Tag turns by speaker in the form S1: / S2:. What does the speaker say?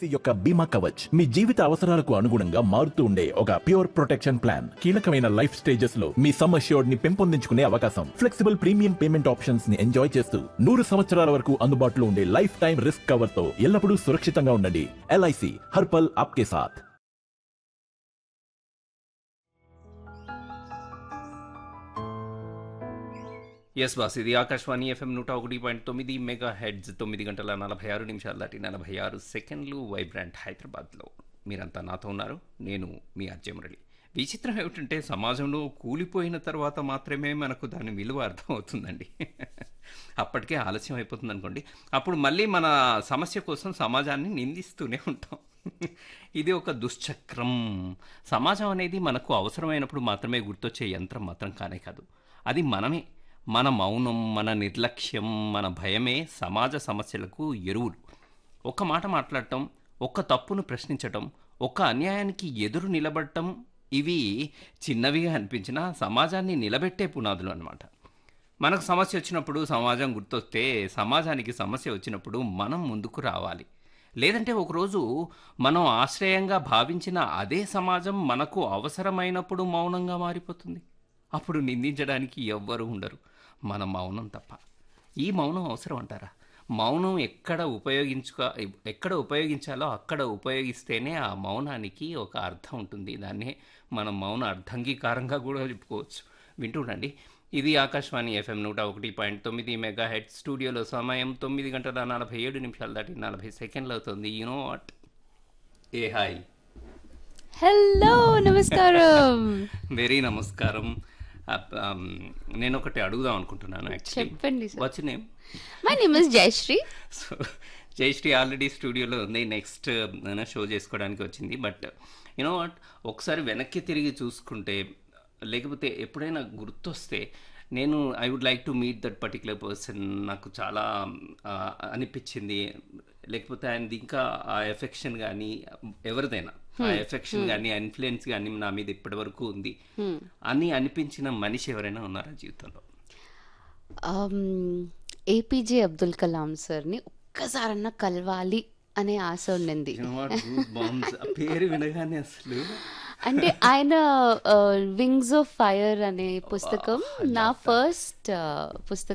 S1: LIC యొక్క బీమా కవచ్ మీ జీవిత అవసరాలకు అనుగుణంగా మారుతూ ఉండే ఒక ప్యూర్ ప్రొటెక్షన్ ప్లాన్ కీలకమైన లైఫ్ స్టేజెస్ లో మీ సమ్ అష్యూర్డ్ ని పెంపొందించుకునే అవకాశం ఫ్లెక్సిబుల్ ప్రీమియం పేమెంట్ ఆప్షన్స్ ని ఎంజాయ్ చేస్తూ నూరు సంవత్సరాల వరకు అందుబాటులో ఉండే లైఫ్ టైం రిస్క్ కవర్ తో ఎల్లప్పుడూ సురక్షితంగా ఉండండి ఎల్ఐసి హర్పల్ ఆప్కే సాథ్
S2: ఎస్ బాస్ ఇది ఆకాశవాణి ఎఫ్ఎం నూట ఒకటి పాయింట్ తొమ్మిది మెగా హెడ్స్ తొమ్మిది గంటల నలభై ఆరు నిమిషాలు దాటి నలభై ఆరు సెకండ్లు వైబ్రాంట్ హైదరాబాద్లో మీరంతా నాతో ఉన్నారు నేను మీ అర్జయ మురళి విచిత్రం ఏమిటంటే సమాజంలో కూలిపోయిన తర్వాత మాత్రమే మనకు దాని విలువ అర్థమవుతుందండి అప్పటికే ఆలస్యం అయిపోతుంది అనుకోండి అప్పుడు మళ్ళీ మన సమస్య కోసం సమాజాన్ని నిందిస్తూనే ఉంటాం ఇది ఒక దుశ్చక్రం సమాజం అనేది మనకు అవసరమైనప్పుడు మాత్రమే గుర్తొచ్చే యంత్రం మాత్రం కానే కాదు అది మనమే మన మౌనం మన నిర్లక్ష్యం మన భయమే సమాజ సమస్యలకు ఎరువులు ఒక్క మాట మాట్లాడటం ఒక్క తప్పును ప్రశ్నించటం ఒక్క అన్యాయానికి ఎదురు నిలబడటం ఇవి చిన్నవిగా అనిపించినా సమాజాన్ని నిలబెట్టే పునాదులు అన్నమాట మనకు సమస్య వచ్చినప్పుడు సమాజం గుర్తొస్తే సమాజానికి సమస్య వచ్చినప్పుడు మనం ముందుకు రావాలి లేదంటే ఒకరోజు మనం ఆశ్రయంగా భావించిన అదే సమాజం మనకు అవసరమైనప్పుడు మౌనంగా మారిపోతుంది అప్పుడు నిందించడానికి ఎవ్వరూ ఉండరు మన మౌనం తప్ప ఈ మౌనం అవసరం అంటారా మౌనం ఎక్కడ ఉపయోగించుకో ఎక్కడ ఉపయోగించాలో అక్కడ ఉపయోగిస్తేనే ఆ మౌనానికి ఒక అర్థం ఉంటుంది దాన్నే మనం మౌన అర్థంగీకారంగా కూడా చెప్పుకోవచ్చు వింటుండండి ఇది ఆకాశవాణి ఎఫ్ఎం నూట ఒకటి పాయింట్ తొమ్మిది మెగా హెడ్ స్టూడియోలో సమయం తొమ్మిది గంటల నలభై ఏడు నిమిషాలు దాటి నలభై సెకండ్లు అవుతుంది you know what a hi
S3: hello నమస్కారం
S2: వెరీ నమస్కారం అప్- ఆమ్, నేను ఒకటి అడుగుదాం అనుకుంటున్నాను
S3: చెప్పండి సార్.
S2: వచ్చి name
S3: my name is Jayashree
S2: so Jayashree already స్టూడియోలో ఉంది నెక్స్ట్ షో చేసుకోవడానికి వచ్చింది బట్ యూనో వాట్ ఒకసారి వెనక్కి తిరిగి చూసుకుంటే లేకపోతే ఎప్పుడైనా గుర్తొస్తే నేను I would like to meet that particular person నాకు చాలా ఆ, అనిపించింది లేకపోతే ఆయనది ఇంకా ఆ ఎఫెక్షన్ కానీ ఎవరిదైనా ఆ ఎఫెక్షన్ కానీ ఆ ఇన్ఫ్లుయెన్స్ కానీ నా మీద ఇప్పటి వరకు ఉంది అని అనిపించిన మనిషి ఎవరైనా ఉన్నారా జీవితంలో
S3: ఏపీజే అబ్దుల్ కలాం సార్ని ఒక్కసారన్నా కలవాలి అనే ఆశ ఉండింది
S2: You know what? Goosebumps. ఆ పేరు వినగానే అసలు
S3: అంటే ఆయన వింగ్స్ ఆఫ్ ఫైర్ అనే పుస్తకం నా ఫస్ట్ పుస్తకం